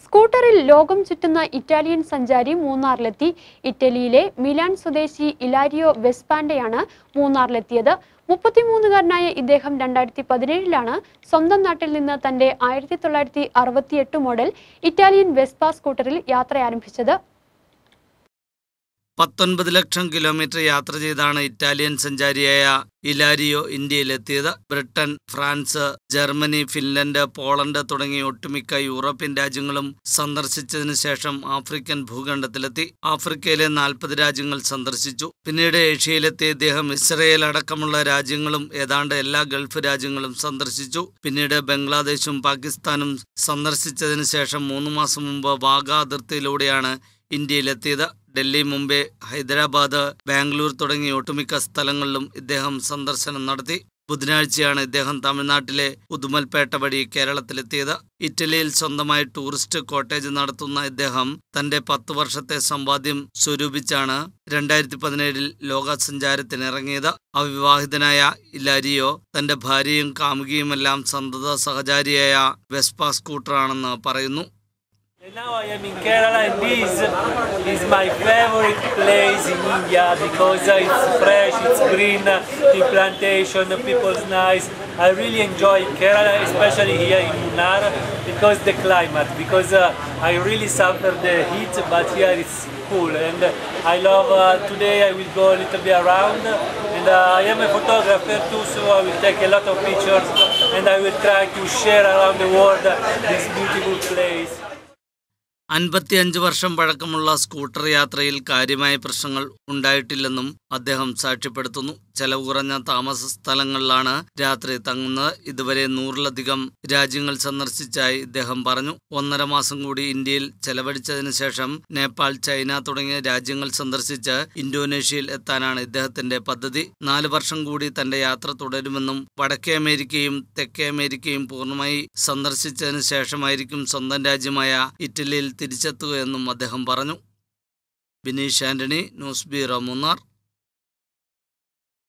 സ്കൂട്ടറിൽ ലോകം ചുറ്റുന്ന ഇറ്റാലിയൻ സഞ്ചാരി മൂന്നാറിലെത്തി ഇറ്റലിയിലെ മിലാൻ സ്വദേശി ഇലാരിയോ വെസ്പാൻഡയാണ് മൂന്നാറിലെത്തിയത് മുപ്പത്തിമൂന്നുകാരനായ ഇദ്ദേഹം രണ്ടായിരത്തി പതിനേഴിലാണ് സ്വന്തം നാട്ടിൽ നിന്ന് തന്റെ ആയിരത്തി തൊള്ളായിരത്തി അറുപത്തിയെട്ട് മോഡൽ ഇറ്റാലിയൻ വെസ്പ സ്കൂട്ടറിൽ യാത്ര ആരംഭിച്ചത് പത്തൊൻപത് ലക്ഷം കിലോമീറ്റർ യാത്ര ചെയ്താണ് ഇറ്റാലിയൻ സഞ്ചാരിയായ ഇലാരിയോ ഇന്ത്യയിലെത്തിയത് Britain France Germany Finland Poland തുടങ്ങിയ ഒട്ടുമിക്ക യൂറോപ്യൻ രാജ്യങ്ങളും സന്ദർശിച്ചതിനു ശേഷം ആഫ്രിക്കൻ ഭൂഖണ്ഡത്തിലെത്തി ആഫ്രിക്കയിലെ നാൽപ്പത് രാജ്യങ്ങൾ സന്ദർശിച്ചു പിന്നീട് ഏഷ്യയിലെത്തിയ ഇദ്ദേഹം ഇസ്രയേൽ അടക്കമുള്ള രാജ്യങ്ങളും ഏതാണ്ട് എല്ലാ ഗൾഫ് രാജ്യങ്ങളും സന്ദർശിച്ചു പിന്നീട് ബംഗ്ലാദേശും പാകിസ്ഥാനും സന്ദർശിച്ചതിനു ശേഷം മൂന്ന് മാസം മുമ്പ് വാഗ അതിർത്തിയിലൂടെയാണ് ഇന്ത്യയിലെത്തിയത് ഡൽഹി മുംബൈ ഹൈദരാബാദ് ബാംഗ്ലൂർ തുടങ്ങിയ ഒട്ടുമിക്ക സ്ഥലങ്ങളിലും ഇദ്ദേഹം സന്ദർശനം നടത്തി ബുധനാഴ്ചയാണ് ഇദ്ദേഹം തമിഴ്നാട്ടിലെ ഉദുമൽപേട്ട വഴി കേരളത്തിലെത്തിയത് ഇറ്റലിയിൽ സ്വന്തമായി ടൂറിസ്റ്റ് കോട്ടേജ് നടത്തുന്ന ഇദ്ദേഹം തന്റെ പത്ത് വർഷത്തെ സമ്പാദ്യം സ്വരൂപിച്ചാണ് രണ്ടായിരത്തി പതിനേഴിൽ ലോകസഞ്ചാരത്തിനിറങ്ങിയത് അവിവാഹിതനായ ഇലാരിയോ തന്റെ ഭാര്യയും കാമുകിയുമെല്ലാം സന്തത സഹചാരിയായ വെസ്പ സ്കൂട്ടറാണെന്ന് പറയുന്നു And now I am in Kerala and this is my favorite place in India because uh, it's fresh, it's green, uh, the plantation, the people's nice. I really enjoy Kerala, especially here in Munnar because the climate, because uh, I really suffer the heat, but here it's cool and uh, I love, uh, today I will go a little bit around and uh, I am a photographer too so I will take a lot of pictures and I will try to share around the world uh, this beautiful place. അൻപത്തിയഞ്ച് വർഷം പഴക്കമുള്ള scooter യാത്രയിൽ കാര്യമായ പ്രശ്നങ്ങൾ ഉണ്ടായിട്ടില്ലെന്നും അദ്ദേഹം സാക്ഷ്യപ്പെടുത്തുന്നു ചെലവ് കുറഞ്ഞ താമസ സ്ഥലങ്ങളിലാണ് രാത്രി തങ്ങുന്നത് ഇതുവരെ നൂറിലധികം രാജ്യങ്ങൾ സന്ദർശിച്ചായി ഇദ്ദേഹം പറഞ്ഞു ഒന്നര മാസം കൂടി ഇന്ത്യയിൽ ചെലവഴിച്ചതിനു ശേഷം നേപ്പാൾ ചൈന തുടങ്ങിയ രാജ്യങ്ങൾ സന്ദർശിച്ച് ഇന്തോനേഷ്യയിൽ എത്താനാണ് ഇദ്ദേഹത്തിന്റെ പദ്ധതി നാല് വർഷം കൂടി തന്റെ യാത്ര തുടരുമെന്നും വടക്കേ അമേരിക്കയും തെക്കേ അമേരിക്കയും പൂർണ്ണമായി സന്ദർശിച്ചതിനു ശേഷമായിരിക്കും സ്വന്തം രാജ്യമായ ഇറ്റലിയിൽ തിരിച്ചെത്തുകയെന്നും അദ്ദേഹം പറഞ്ഞു ബിനീഷ് ആന്റണി ന്യൂസ് ബ്യൂറോ മൂന്നാർ